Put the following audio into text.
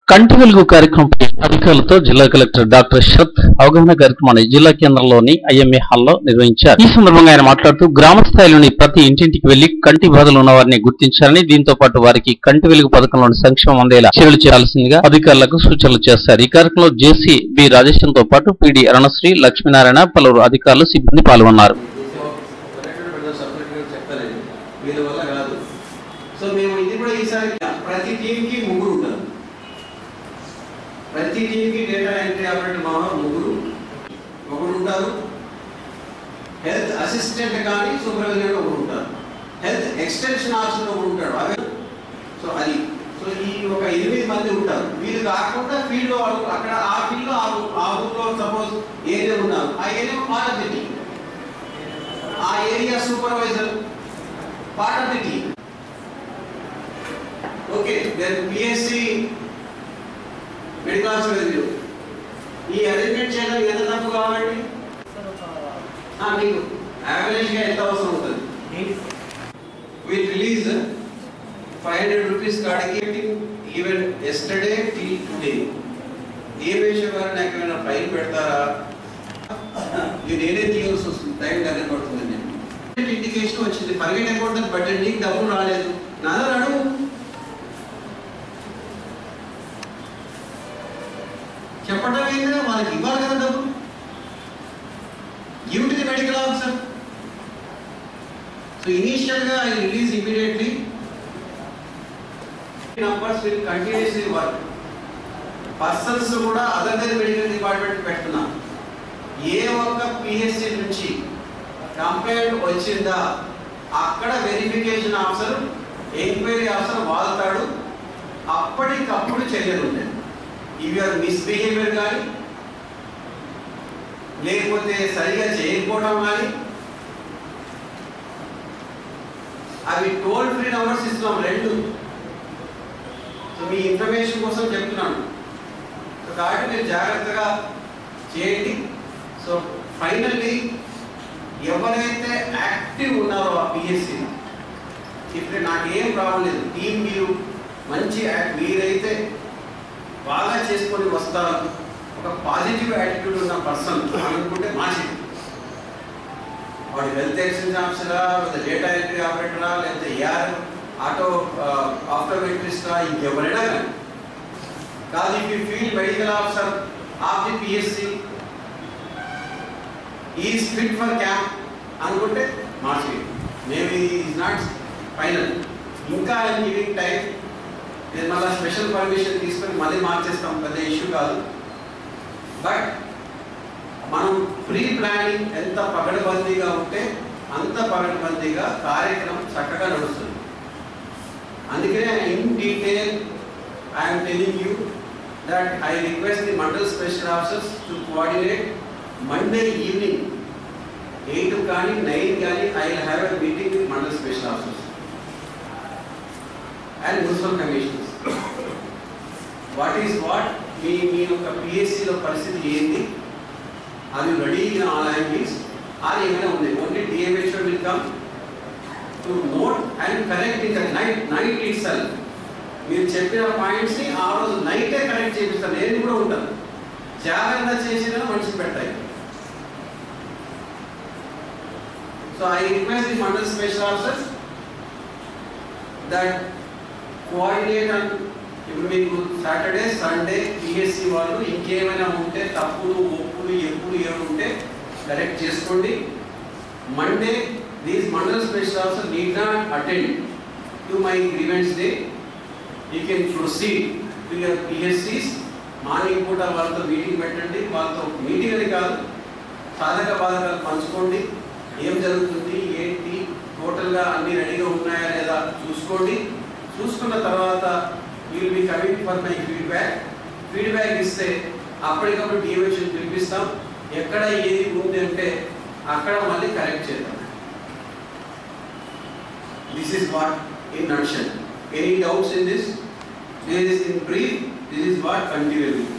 కంటి వెలుగు కార్యక్రమంపై అధికారులతో జిల్లా కలెక్టర్ డాక్టర్ శరత్ అవగాహన కార్యక్రమాన్ని జిల్లా కేంద్రంలోని ఐఎంఏ హాల్లో నిర్వహించారు ఈ సందర్భంగా ఆయన మాట్లాడుతూ గ్రామ స్థాయిలోని ప్రతి ఇంటింటికి వెళ్లి కంటి బాధలు ఉన్న వారిని గుర్తించాలని దీంతో పాటు వారికి కంటి వెలుగు పథకంలోని సంక్షేమం అందేలా చర్యలు చేయాల్సిందిగా అధికారులకు సూచనలు చేశారు ఈ కార్యక్రమంలో జేసీ బి రాజేశం తో పాటు పిడి అరుణశ్రీ లక్ష్మీనారాయణ పలువురు అధికారులు సిబ్బంది పాల్గొన్నారు కలెక్టర్ పెద్ద సపరేట్గా చెప్తారండి వీళ్ళ వల్ల కాదు సో మేము ఇది కూడా ఈసారి ప్రతి టీంకి ముగ్గురు ఉంటారు ప్రతి టీంకి డేటా ఎంట్రీ ఆపరేటర్ మామూలు ముగ్గురు ఒకరు ఉంటారు హెల్త్ అసిస్టెంట్ కానీ సూపర్వైజర్ ఒకరు ఉంటారు హెల్త్ ఎక్స్టెన్షన్ ఆఫీసర్ ఒకరు ఉంటాడు అదే సో అది సో ఈ ఒక ఎనిమిది మంది ఉంటారు వీళ్ళు కాకుండా ఫీల్డ్ వాళ్ళు అక్కడ ఆ ఫీల్డ్ ఆ ఊర్లో సపోజ్ ఏరియా ఉన్నారు ఆ area part of the team ఆ area supervisor part of the team okay then PSC medical hospital ఈ అరేంజ్మెంట్ చేయడం ఎంత తప్పు కావాలండి ఆ, మీకు యావరేజ్ గా ఎంత అవసరం ఉంటుంది with release five hundred rupees కాడికి even yesterday till today DMHO garu నాకు ఏమైనా ఫైన్ పెడతారా ఇది నేనే తీయాల్సి వస్తుంది టైం దగ్గర పడుతుంది నేను ఇండికేషన్ వచ్చింది ఫర్గెట్ అకౌంట్ బడ్జెట్ నీకు డబ్బులు రాలేదు నాన్న అడుగు చెప్పడం ఏంటంటే వాళ్ళకి ఇవ్వాలి కదా డబ్బులు give to the medical officer so initial గా I release immediately numbers will continuously work persons కూడా అదర్ దెన్ మెడికల్ డిపార్ట్మెంట్ పెడుతున్నాం ఏ ఒక్క పిహెచ్సి నుంచి కంప్లైంట్ వచ్చిందా అక్కడ వెరిఫికేషన్ ఆఫీసర్ ఎంక్వైరీ ఆఫీసర్ వాళ్తాడు అప్పటికప్పుడు చర్యలు ఉంటాయి ఇవి ఆర్ మిస్బిహేవియర్ కానీ లేకపోతే సరిగా చేయకపోవడం కానీ అవి టోల్ ఫ్రీ నంబర్స్ ఇస్తున్నాం రెండు సో మీ ఇన్ఫర్మేషన్ కోసం చెప్తున్నాను సో కాబట్టి మీరు జాగ్రత్తగా చేయండి సో ఫైనల్లీ ఎవరైతే యాక్టివ్ ఉన్నారో ఆ పిఎస్సి ఇప్పుడు నాకు ఏం ప్రాబ్లం లేదు టీం మీరు మంచి యాక్ట్ మీరైతే బాగా చేసుకొని వస్తారు ఒక పాజిటివ్ యాటిట్యూడ్ ఉన్న పర్సన్ అనుకుంటే మాసి వాడు హెల్త్ ఎక్స్చేంజ్ ఆఫీసరా లేదా డేటా ఎంట్రీ ఆపరేటరా లేకపోతే ఏఆర్ ఆటో ఆప్టోమెట్రిస్టా ఇంకెవరైనా కానీ కాదు if you feel medical officer of the PSC is fit for camp అనుకుంటే March maybe is not final ఇంకా గివింగ్ టైం నేను మళ్ళీ స్పెషల్ పర్మిషన్ తీసుకొని మళ్ళీ మార్చేస్తాం పెద్ద ఇష్యూ కాదు బట్ మనం ప్రీ ప్లానింగ్ ఎంత పగడబందీగా ఉంటే అంత పగడబందీగా కార్యక్రమం చక్కగా నడుస్తుంది అందుకనే in detail I'm telling you that I request the mandal special officers to coordinate Monday evening eight కానీ నైన్ కానీ I will have a meeting with mandal special officers and municipal commissioners what is what మీ మీ యొక్క పిఎస్సిలో పరిస్థితి ఏంది అది ready in all angles అది ఏమైనా ఉంది only DMHO will come to note and correct in the night night itself మీరు చెప్పిన పాయింట్స్ ని ఆ రోజు నైటే కరెక్ట్ చేపిస్తాను నేను కూడా ఉంటాను జాగ్రత్త చేసిన మనిషి పెడతాయి so I request the mandal special officers that coordinate and ఇప్పుడు మీకు సాటర్డే సండే పిఎస్సి వాళ్ళు ఇంకేమైనా ఉంటే తప్పులు ఒప్పులు ఎప్పుడు ఏమి ఉంటే కరెక్ట్ చేసుకోండి Monday these mandal special officer need not attend to my grievance day you can proceed to your పిఎస్సిస్ మార్నింగ్ పూట వాళ్ళతో మీటింగ్ పెట్టండి వాళ్ళతో మీటింగ్ అని కాదు సాధక బాధకాలు పంచుకోండి ఏం జరుగుతుంది ఏంటి టోటల్గా అన్ని రెడీగా ఉన్నాయా లేదా చూసుకోండి చూసుకున్న తర్వాత will be coming for my feedback feedback ఇస్తే అప్పటికప్పుడు డిఎంహెచ్ని పిలిపిస్తాం ఎక్కడ ఏది ఉంది అంటే అక్కడ మళ్ళీ కరెక్ట్ చేద్దాం this is what in addition any doubts in this this is in brief this is what continue